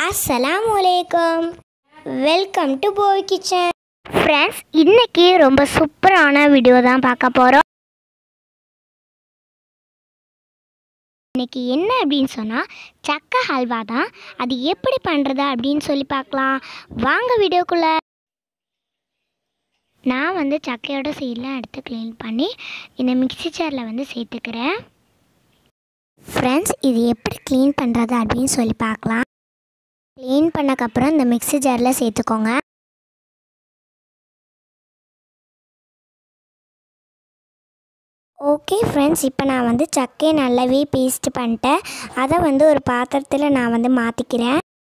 அஸ்ஸலாமு அலைக்கும் welcome to boy kitchen friends இன்னைக்கு ரொம்ப சூப்பரான வீடியோ தான் பார்க்க போகிறோம் இன்னைக்கு என்ன அப்படின்னு சொன்னால் சக்கை ஹல்வா தான் அது எப்படி பண்ணுறது அப்படின்னு சொல்லி பார்க்கலாம் வாங்க வீடியோக்குள்ளே நான் வந்து சக்கையோட சீடெலாம் எடுத்து க்ளீன் பண்ணி இந்த மிக்ஸி ஜாரில் வந்து சேர்த்துக்கிறேன் ஃப்ரெண்ட்ஸ் இது எப்படி க்ளீன் பண்ணுறது அப்படின்னு சொல்லி பார்க்கலாம் க்ளீன் பண்ணக்கப்புறம் இந்த மிக்ஸி ஜாரில் சேர்த்துக்கோங்க ஓகே ஃப்ரெண்ட்ஸ் இப்போ நான் வந்து சக்கையை நல்லாவே பேஸ்ட் பண்ணிட்டேன் அதை வந்து ஒரு பாத்திரத்தில் நான் வந்து மாற்றிக்கிறேன்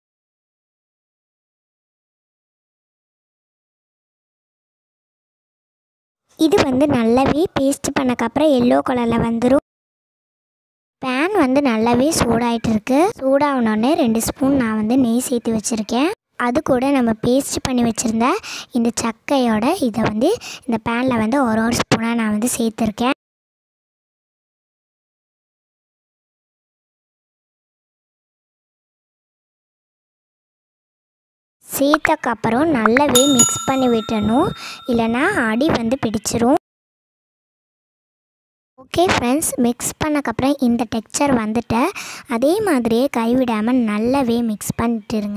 இது வந்து நல்லாவே பேஸ்ட் பண்ணக்கப்புறம் எல்லோ கலரில் வந்துடும் பேன் வந்து நல்லாவே சூடாயிட்டு இருக்கு சூடாகணுன்னே ரெண்டு ஸ்பூன் நான் வந்து நெய் சேர்த்து வச்சுருக்கேன் அது கூட நம்ம பேஸ்ட் பண்ணி வச்சுருந்த இந்த சக்கையோட இதை வந்து இந்த பேனில் வந்து ஒரு ஒரு ஸ்பூனாக நான் வந்து சேர்த்துருக்கேன் சேர்த்தக்கப்புறம் நல்லாவே மிக்ஸ் பண்ணி விட்டணும் இல்லைன்னா அடி வந்து பிடிச்சிரும் ஓகே ஃப்ரெண்ட்ஸ் மிக்ஸ் பண்ணக்கப்புறம் இந்த டெக்ஸ்சர் வந்துட்டு அதே மாதிரியே கைவிடாமல் நல்லாவே மிக்ஸ் பண்ணிட்டுருங்க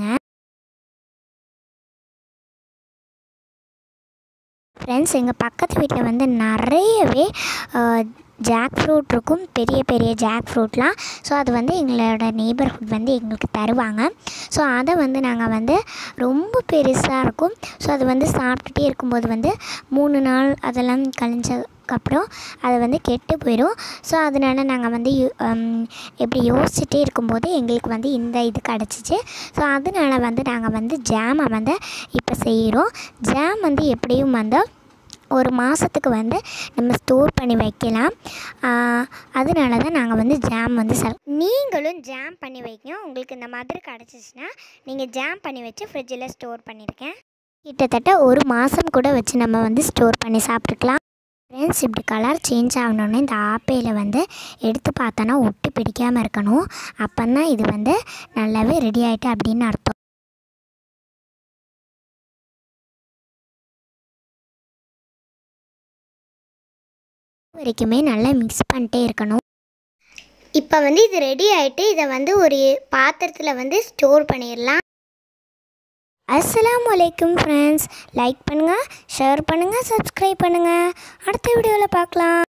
ஃப்ரெண்ட்ஸ் எங்கள் பக்கத்து வீட்டில் வந்து நிறையவே ஜாக் ஃப்ரூட் இருக்கும் பெரிய பெரிய ஜாக் ஃப்ரூட்லாம் ஸோ அது வந்து எங்களோட நெய்பர்ஹுட் வந்து எங்களுக்கு தருவாங்க ஸோ அதை வந்து நாங்கள் வந்து ரொம்ப பெருசாக இருக்கும் ஸோ அது வந்து சாப்பிட்டுட்டே இருக்கும்போது வந்து மூணு நாள் அதெல்லாம் கழிஞ்சதுக்கப்புறம் அது வந்து கெட்டு போயிடும் ஸோ அதனால நாங்கள் வந்து யோ- ஹம், இப்படி யோசிச்சுட்டே இருக்கும்போது எங்களுக்கு வந்து இந்த இது கிடச்சிச்சு ஸோ அதனால வந்து நாங்கள் வந்து ஜாமை வந்து இப்போ செய்கிறோம் ஜாம் வந்து எப்படியும் வந்து ஒரு மாதத்துக்கு வந்து நம்ம ஸ்டோர் பண்ணி வைக்கலாம் ஆஹ் அதனால தான் நாங்கள் வந்து ஜாம் வந்து செல் நீங்களும் ஜாம் பண்ணி வைங்க உங்களுக்கு இந்த மாதிரி கிடச்சிச்சின்னா நீங்கள் ஜாம் பண்ணி வச்சு ஃப்ரிட்ஜில் ஸ்டோர் பண்ணியிருக்கேன் கிட்டத்தட்ட ஒரு மாதம் கூட வச்சு நம்ம வந்து ஸ்டோர் பண்ணி சாப்பிட்டுக்கலாம் ஃப்ரெண்ட்ஸ் இப்படி கலர் சேஞ்ச் ஆகணுன்னு இந்த ஆப்பையில் வந்து எடுத்து பார்த்தோன்னா ஒட்டு பிடிக்காமல் இருக்கணும் அப்போ தான் இது வந்து நல்லாவே ரெடி ஆகிட்டு அப்படின்னு அர்த்தம் வரைக்குமே நல்லா மிக்ஸ் பண்ணிட்டே இருக்கணும் இப்போ வந்து இது ரெடி ஆகிட்டு இதை வந்து ஒரு பாத்திரத்தில் வந்து ஸ்டோர் பண்ணிடலாம் அஸ்ஸலாமு அலைக்கும் ஃப்ரெண்ட்ஸ் லைக் பண்ணுங்கள் ஷேர் பண்ணுங்கள் சப்ஸ்கிரைப் பண்ணுங்கள் அடுத்த வீடியோவில் பார்க்கலாம்